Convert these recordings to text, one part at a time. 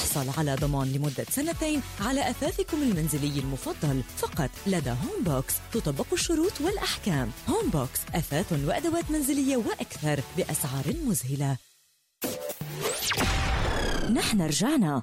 احصل على ضمان لمدة سنتين على أثاثكم المنزلي المفضل فقط لدى هوم بوكس تطبق الشروط والأحكام هوم بوكس أثاث وأدوات منزلية وأكثر بأسعار مذهلة نحن رجعنا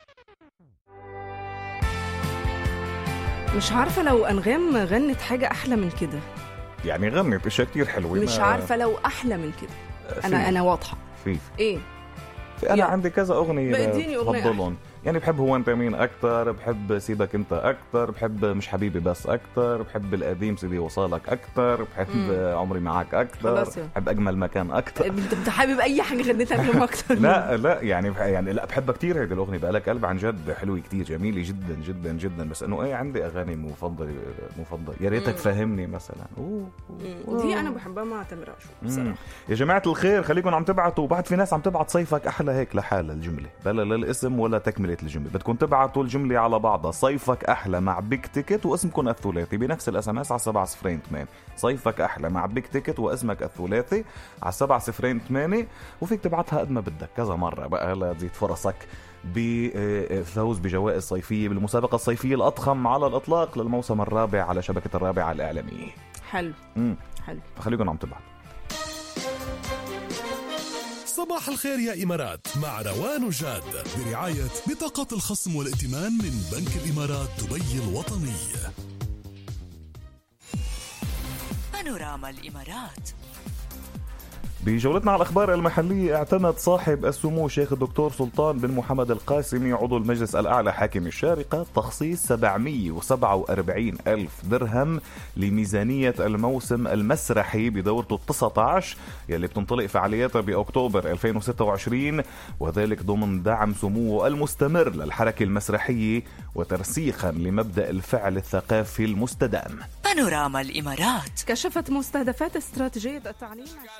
مش عارفة لو أنغام غنت حاجة أحلى من كده يعني غنت اشياء كتير حلوه مش ما- عارفة لو أحلى من كده في- أنا أنا واضحة في إيه في انا يا. عندي كذا اغنيه بقى اديني أغنية بفضلهم يعني بحب هو انت مين اكثر بحب سيبك انت اكثر بحب مش حبيبي بس اكثر بحب القديم سيدي وصالك اكثر بحب مم. عمري معك اكثر خلاص يا. بحب اجمل مكان اكثر أنت أنت حابب أي حاجة غنيتها أنغام أكتر لا لا يعني بح- يعني لا بحبها كثير هيدي الاغنيه بقالك قلب عن جد حلوه كثير جميله جدا جدا جدا بس انه ايه عندي اغاني مفضله مفضله يا ريتك مم. فهمني مثلا أوه. مم. دي أنا بحبها مع تامر عاشور مم. بصراحة يا جماعة الخير خليكم عم تبعتوا بعد في ناس عم تبعت صيفك أحلى هيك لحالها الجملة بلا للاسم ولا تكملة الجملة بدكم تبعتوا الجملة على بعضها صيفك أحلى مع بيك تيكت واسمكم الثلاثي بنفس الاس ام اس على 7 صفرين 8 صيفك أحلى مع بيك تيكت واسمك الثلاثي على 7 صفرين 8 وفيك تبعتها قد ما بدك كذا مرة بقى لتزيد فرصك بفوز بجوائز صيفية بالمسابقة الصيفية الأضخم على الإطلاق للموسم الرابع على شبكة الرابعة الإعلامية حلو امم حلو فخليكم عم تبعتوا صباح الخير يا إمارات مع روان وجاد برعاية بطاقة الخصم والائتمان من بنك الإمارات دبي الوطني بانوراما الإمارات بجولتنا على الأخبار المحلية اعتمد صاحب السمو شيخ الدكتور سلطان بن محمد القاسمي عضو المجلس الأعلى حاكم الشارقة تخصيص 747 ألف درهم لميزانية الموسم المسرحي بدورته ال 19 يلي بتنطلق فعالياتها بأكتوبر 2026 وذلك ضمن دعم سموه المستمر للحركة المسرحية وترسيخا لمبدأ الفعل الثقافي المستدام بانوراما الإمارات كشفت مستهدفات استراتيجية التعليم